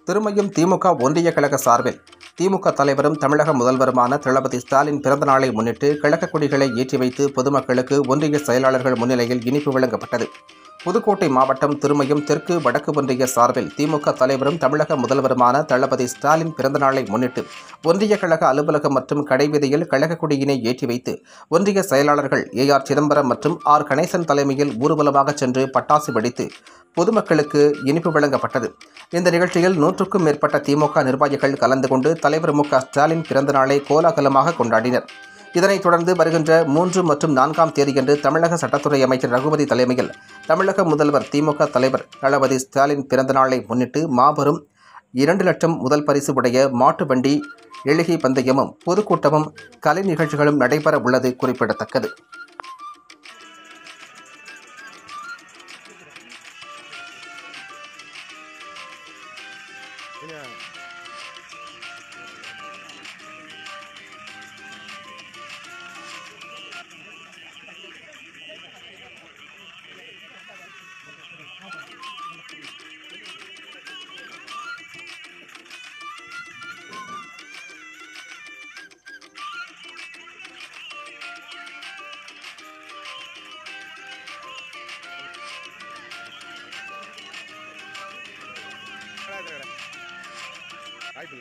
திருமையும் திமுக ஒன்றிய கழக சார்பில் திமுக தலைவரும் தமிழக முதல்வருமான தளபதி ஸ்டாலின் பிறந்த நாளை முன்னிட்டு கழக கொடிகளை ஏற்றி வைத்து பொதுமக்களுக்கு ஒன்றிய செயலாளர்கள் முன்னிலையில் இனிப்பு வழங்கப்பட்டது புதுக்கோட்டை மாவட்டம் திருமயம் தெற்கு வடக்கு ஒன்றிய சார்பில் திமுக தலைவரும் தமிழக முதல்வருமான தளபதி ஸ்டாலின் பிறந்த நாளை முன்னிட்டு ஒன்றிய கழக அலுவலகம் மற்றும் கடைவீதியில் கழக கொடியினை ஏற்றி வைத்து ஒன்றிய செயலாளர்கள் ஏ ஆர் சிதம்பரம் மற்றும் ஆர் கணேசன் தலைமையில் ஊர்வலமாக சென்று பட்டாசு வெடித்து பொதுமக்களுக்கு இனிப்பு வழங்கப்பட்டது இந்த நிகழ்ச்சியில் நூற்றுக்கும் மேற்பட்ட திமுக நிர்வாகிகள் கலந்து கொண்டு தலைவர் மு க ஸ்டாலின் பிறந்த நாளை கோலாகலமாக கொண்டாடினர் இதனைத் தொடர்ந்து வருகின்ற மூன்று மற்றும் நான்காம் தேதியன்று தமிழக சட்டத்துறை அமைச்சர் ரகுபதி தலைமையில் தமிழக முதல்வர் திமுக தலைவர் தளபதி ஸ்டாலின் பிறந்த நாளை முன்னிட்டு மாபெரும் இரண்டு லட்சம் முதல் பரிசு உடைய மாட்டு வண்டி எழுகி பந்தயமும் பொதுக்கூட்டமும் கலை நிகழ்ச்சிகளும் நடைபெற உள்ளது குறிப்பிடத்தக்கது வாய்ப்பில்லை